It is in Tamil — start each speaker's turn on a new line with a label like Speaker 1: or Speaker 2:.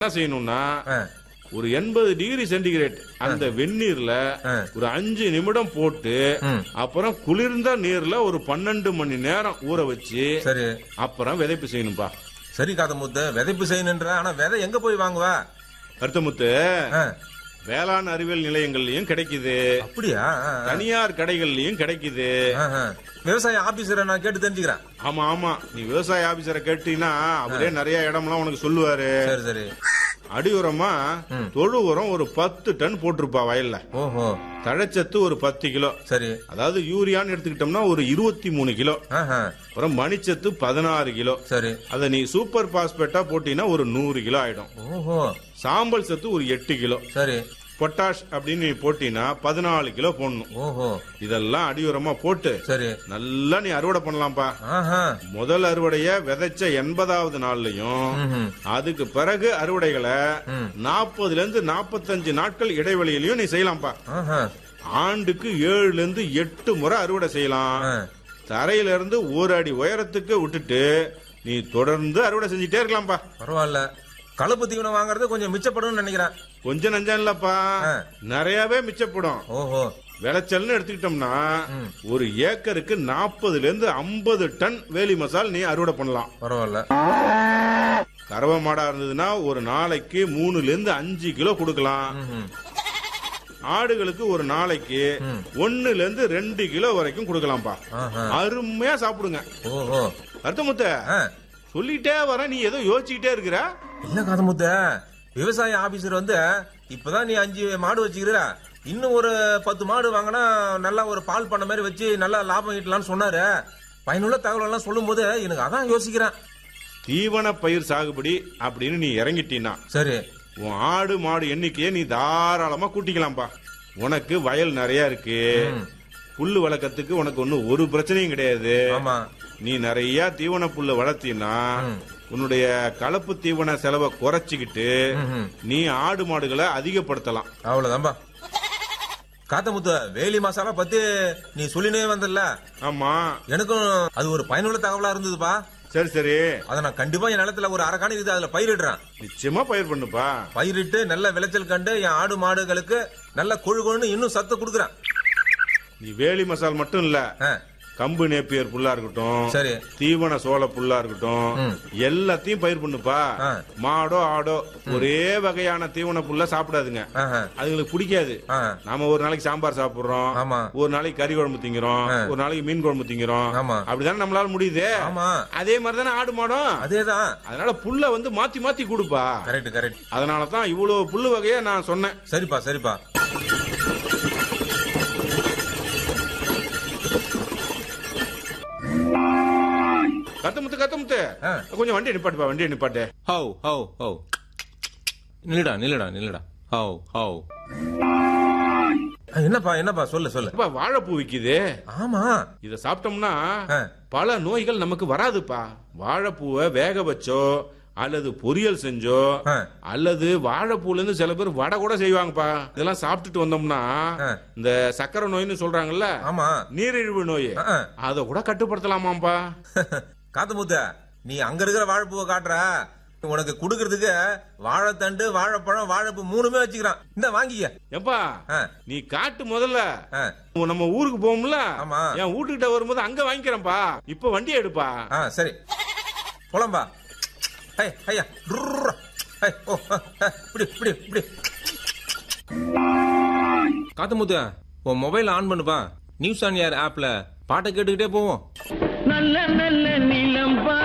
Speaker 1: என்ன செய்யணும்னா
Speaker 2: ஆ,
Speaker 1: ஒரு எண்பது டிகிரி சென்டிகிரேட் அந்த வெந்நீர்ல
Speaker 2: ஆ.
Speaker 1: ஒரு அஞ்சு நிமிடம் போட்டு
Speaker 2: ம்.
Speaker 1: அப்புறம் குளிர்ந்த நீர்ல ஒரு பன்னெண்டு மணி நேரம் ஊற வச்சு
Speaker 2: சரி
Speaker 1: அப்புறம் விதைப்பு செய்யணும்பா
Speaker 2: சரி காதமுத்து விதைப்பு செய்யணுன்ற ஆனா விதை எங்க போய் வாங்குவா
Speaker 1: கருத்தமுத்து
Speaker 2: ஆ,
Speaker 1: வேளாண் அறிவியல் நிலையங்கள்லயும் கிடைக்குது
Speaker 2: அப்படியா ஆ, ஆ.
Speaker 1: தனியார் கடைகள்லயும் கிடைக்குது
Speaker 2: ஆஹா. விவசாய ஆபீசரை நான் கேட்டு தெரிஞ்சுக்கிறேன்
Speaker 1: ஆமா ஆமா நீ விவசாய ஆபீசரை கேட்டீங்கன்னா அவரே நிறைய இடம்லாம் உனக்கு சொல்லுவாரு
Speaker 2: சரி சரி
Speaker 1: அடி உரமா
Speaker 2: ம்.
Speaker 1: தொழு உரம் ஒரு பத்து டன் போட்டிருப்பா வயல்ல
Speaker 2: ஓஹோ
Speaker 1: தழைச்சத்து ஒரு பத்து கிலோ
Speaker 2: சரி
Speaker 1: அதாவது யூரியான்னு எடுத்துக்கிட்டோம்னா ஒரு இருபத்தி மூணு கிலோ
Speaker 2: ஆஹா.
Speaker 1: அப்புறம் மணிச்சத்து பதினாறு கிலோ
Speaker 2: சரி
Speaker 1: அதை நீ சூப்பர் பாஸ்பேட்டா போட்டீங்கன்னா ஒரு நூறு கிலோ ஆயிடும்
Speaker 2: ஓஹோ
Speaker 1: சாம்பல் சத்து ஒரு எட்டு கிலோ
Speaker 2: சரி
Speaker 1: பொட்டாஷ் அப்படின்னு நீ போட்டீங்கன்னா பதினாலு கிலோ போடணும்
Speaker 2: ஓஹோ
Speaker 1: இதெல்லாம் அடி உரமா போட்டு
Speaker 2: சரி
Speaker 1: நல்லா நீ அறுவடை பண்ணலாம்ப்பா
Speaker 2: ஆஹா
Speaker 1: முதல் அறுவடைய விதைச்ச எண்பதாவது நாள்லயும்
Speaker 2: ம்ஹும்.
Speaker 1: அதுக்கு பிறகு அறுவடைகளை
Speaker 2: ம்.
Speaker 1: நாற்பதுல இருந்து நாற்பத்தஞ்சு நாட்கள் இடைவெளியிலயும் நீ செய்யலாம்ப்பா
Speaker 2: ஆஹா.
Speaker 1: ஆண்டுக்கு ஏழுல இருந்து எட்டு முறை அறுவடை செய்யலாம்
Speaker 2: ஆ.
Speaker 1: தரையில இருந்து ஒரு அடி உயரத்துக்கு விட்டுட்டு நீ தொடர்ந்து அறுவடை செஞ்சுட்டே இருக்கலாம்ப்பா
Speaker 2: பரவாயில்ல கலப்பு தீவனம் வாங்குறது கொஞ்சம் மிச்சப்படும்னு நினைக்கிறேன்
Speaker 1: கொஞ்சம் நஞ்சம் இல்லப்பா
Speaker 2: ஆ.
Speaker 1: நிறையவே மிச்சப்படும்
Speaker 2: ஓஹோ
Speaker 1: விளைச்சல்னு எடுத்துக்கிட்டோம்னா ஒரு ஏக்கருக்கு நாற்பதுல இருந்து ஐம்பது டன் வேலி மசால் நீ அறுவடை பண்ணலாம்
Speaker 2: பரவாயில்ல
Speaker 1: கறவை மாடா இருந்ததுன்னா ஒரு நாளைக்கு மூணுல இருந்து அஞ்சு கிலோ கொடுக்கலாம்
Speaker 2: ம்ஹும்.
Speaker 1: ஆடுகளுக்கு ஒரு நாளைக்கு ஒண்ணுல இருந்து ரெண்டு கிலோ வரைக்கும் கொடுக்கலாம்ப்பா
Speaker 2: ஆஹா.
Speaker 1: அருமையா சாப்பிடுங்க
Speaker 2: ஓஹோ
Speaker 1: அர்த்தமுத்த
Speaker 2: ஆ.
Speaker 1: சொல்லிட்டே வர நீ ஏதோ யோசிச்சுக்கிட்டே இருக்கிற
Speaker 2: என்ன காதமுத்த விவசாய ஆபீசர் வந்து இப்பதான் நீ அஞ்சு மாடு வச்சுக்கிற இன்னும் ஒரு பத்து மாடு வாங்கினா நல்லா ஒரு பால் பண்ண மாதிரி வச்சு நல்லா லாபம் ஈட்டலாம்னு சொன்னாரு பயனுள்ள தகவல் எல்லாம் சொல்லும் போது எனக்கு அதான் யோசிக்கிறேன்
Speaker 1: தீவன பயிர் சாகுபடி அப்படின்னு நீ இறங்கிட்டீன்னா
Speaker 2: சரி
Speaker 1: உன் ஆடு மாடு எண்ணிக்கையை நீ தாராளமா கூட்டிக்கலாம்ப்பா உனக்கு வயல் நிறைய இருக்கு புல்லு வளர்க்கறதுக்கு உனக்கு ஒன்னும் ஒரு பிரச்சனையும் கிடையாது
Speaker 2: ஆமா
Speaker 1: நீ நிறைய தீவன புல்லு வளர்த்தீன்னா உன்னுடைய கலப்பு தீவன செலவை குறைச்சிக்கிட்டு
Speaker 2: ம்ஹும்.
Speaker 1: நீ ஆடு மாடுகளை அதிகப்படுத்தலாம்
Speaker 2: அவ்வளவுதான்பா காத்தமுத்து வேலி மசாலா பத்தி நீ சொல்லினே வந்தல்ல
Speaker 1: ஆமா
Speaker 2: எனக்கும் அது ஒரு பயனுள்ள தகவலா இருந்ததுப்பா
Speaker 1: சரி சரி
Speaker 2: அதை நான் கண்டிப்பா என் நிலத்துல ஒரு அரைக்காணி இது அதுல பயிரிடுறேன்
Speaker 1: நிச்சயமா பயிர் பண்ணுப்பா
Speaker 2: பயிரிட்டு நல்ல விளைச்சல் கண்டு என் ஆடு மாடுகளுக்கு நல்ல கொழு கொழுன்னு இன்னும் சத்து கொடுக்குறேன்
Speaker 1: நீ வேலி மசால் மட்டும் இல்ல
Speaker 2: ஆ,
Speaker 1: கம்பு நேப்பியர் புல்லா இருக்கட்டும்
Speaker 2: சரி
Speaker 1: தீவன சோள புல்லா இருக்கட்டும்
Speaker 2: ம்.
Speaker 1: எல்லாத்தையும் பயிர் பண்ணுப்பா
Speaker 2: ஆ.
Speaker 1: மாடோ ஆடோ ஒரே வகையான தீவன புல்ல சாப்பிடாதுங்க
Speaker 2: ஆஹா,
Speaker 1: அதுங்களுக்கு பிடிக்காது
Speaker 2: ஆ,
Speaker 1: நாம ஒரு நாளைக்கு சாம்பார் சாப்பிடுறோம்
Speaker 2: ஆமா
Speaker 1: ஒரு நாளைக்கு கறி குழம்பு திங்கிறோம் ஒரு நாளைக்கு மீன் குழம்பு திங்கிறோம்
Speaker 2: ஆமா.
Speaker 1: அப்படிதானே நம்மளால முடியுது
Speaker 2: ஆமா
Speaker 1: அதே மாதிரி தானே ஆடு மாடும்
Speaker 2: அதேதான்
Speaker 1: அதனால புல்ல வந்து மாத்தி மாத்தி கொடுப்பா
Speaker 2: கரெக்ட் கரெக்ட்
Speaker 1: அதனால தான் இவ்வளவு புல்லு வகையை நான் சொன்னேன்
Speaker 2: சரிப்பா சரிப்பா
Speaker 1: கத்தமுத்து கத்தமுத்து
Speaker 2: ஆ.
Speaker 1: கொஞ்சம் வண்டியை நிப்பாட்டுப்பா வண்டியை நிப்பாட்டு
Speaker 3: ஹவு ஹவு ஹவு நில்லுடா நில்லுடா நில்லுடா ஹவு ஹவு
Speaker 2: ஆ, என்னப்பா என்னப்பா சொல்லு சொல்லு
Speaker 1: அப்பா வாழைப்பூ விக்குது
Speaker 2: ஆமா
Speaker 1: இத சாப்பிட்டோம்னா
Speaker 2: ஆ.
Speaker 1: பல நோய்கள் நமக்கு வராதுப்பா வாழைப்பூவை வேக வச்சோ அல்லது பொரியல் செஞ்சோ
Speaker 2: ஆ.
Speaker 1: அல்லது வாழைப்பூல இருந்து சில பேர் வடை கூட செய்வாங்கப்பா இதெல்லாம் சாப்பிட்டுட்டு வந்தோம்னா
Speaker 2: ஆ.
Speaker 1: இந்த சக்கரை நோய்னு சொல்றாங்கல்ல
Speaker 2: ஆமா
Speaker 1: நீரிழிவு நோய்
Speaker 2: ஆ, ஆ.
Speaker 1: அத கூட கட்டுப்படுத்தலாமாப்பா
Speaker 2: காத்தமுத்த நீ அங்க இருக்கிற வாழைப்பூவை காட்டுற உனக்கு குடுக்கறதுக்கு வாழைத்தண்டு வாழைப்பழம் வாழைப்பூ மூணுமே வச்சுக்கிறான் இந்த வாங்கிக்க
Speaker 1: எப்பா
Speaker 2: ஆ,
Speaker 1: நீ காட்டு முதல்ல
Speaker 2: ஆ,
Speaker 1: நம்ம ஊருக்கு போவோம்ல
Speaker 2: ஆமா.
Speaker 1: என் வீட்டுக்கிட்ட வரும்போது அங்க வாங்கிக்கிறேன்ப்பா இப்ப வண்டி எடுப்பா
Speaker 2: ஆ சரி போலாம்பா ஹை ஐயா டுர்ரா. ஹை, ஓ, ஆ, ஆ, இப்படி இப்படி இப்படி
Speaker 3: காத்தமுத்து உன் மொபைல் ஆன் பண்ணுப்பா நியூஸ் ஆன் ஏர் ஆப்ல பாட்டை கேட்டுக்கிட்டே போவோம்
Speaker 4: நல்ல நல்ல நிலம்